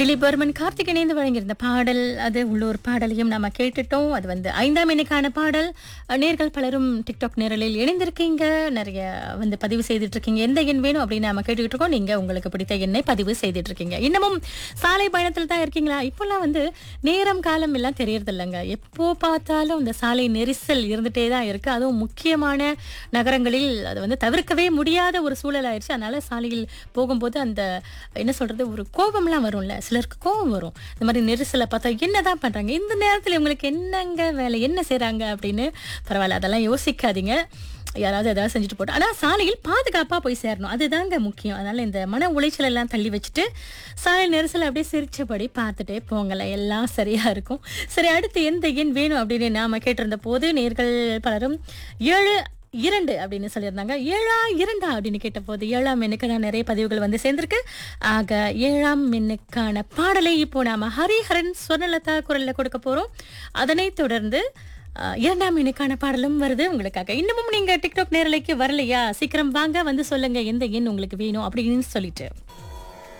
திலீப் வர்மன் கார்த்திக் இணைந்து வழங்கியிருந்த பாடல் அது உள்ளூர் பாடலையும் நாம கேட்டுட்டோம் அது வந்து ஐந்தாம் எண்ணிக்கான பாடல் அஹ், நேர்கள் பலரும் டிக்டாக் நேரலில் இணைந்திருக்கீங்க நிறைய வந்து பதிவு செய்துட்டு இருக்கீங்க எந்த எண் வேணும் அப்படின்னு நாம கேட்டுக்கிட்டு இருக்கோம் நீங்க உங்களுக்கு பிடித்த எண்ணை பதிவு செய்துட்டு இருக்கீங்க இன்னமும் சாலை பயணத்தில் தான் இருக்கீங்களா இப்போல்லாம் வந்து நேரம் காலம் எல்லாம் தெரியறது இல்லைங்க எப்போ பார்த்தாலும் இந்த சாலை நெரிசல் இருந்துட்டே தான் இருக்கு அதுவும் முக்கியமான நகரங்களில் அது வந்து தவிர்க்கவே முடியாத ஒரு சூழல் ஆயிடுச்சு அதனால சாலையில் போகும்போது அந்த என்ன சொல்றது ஒரு கோபம்லாம் வரும்ல சிலருக்கு கோபம் வரும் இந்த மாதிரி நெரிசலை பார்த்தா என்னதான் பண்றாங்க இந்த நேரத்தில் இவங்களுக்கு என்னங்க வேலை என்ன செய்றாங்க அப்படின்னு பரவாயில்ல அதெல்லாம் யோசிக்காதீங்க யாராவது ஏதாவது செஞ்சுட்டு போட்டோம் ஆனால் சாலையில் பாதுகாப்பாக போய் சேரணும் அதுதாங்க முக்கியம் அதனால இந்த மன உளைச்சல் எல்லாம் தள்ளி வச்சுட்டு சாலை நெரிசல் அப்படியே சிரிச்சபடி பார்த்துட்டே போங்களேன் எல்லாம் சரியா இருக்கும் சரி அடுத்து எந்த எண் வேணும் அப்படின்னு நாம கேட்டிருந்த போது நேர்கள் பலரும் ஏழு இரண்டு அப்படின்னு சொல்லியிருந்தாங்க ஏழா இரண்டா அப்படின்னு கேட்ட போது ஏழாம் எண்ணுக்கான நிறைய பதிவுகள் வந்து சேர்ந்திருக்கு ஆக ஏழாம் எண்ணுக்கான பாடலை இப்போ நாம ஹரிஹரன் சொர்ணலதா குரல்ல கொடுக்க போறோம் அதனைத் தொடர்ந்து அஹ், இரண்டாம் எண்ணுக்கான பாடலும் வருது உங்களுக்காக இன்னமும் நீங்க டிக்டாக் நேரலைக்கு வரலையா சீக்கிரம் வாங்க வந்து சொல்லுங்க எந்த எண் உங்களுக்கு வேணும் அப்படின்னு சொல்லிட்டு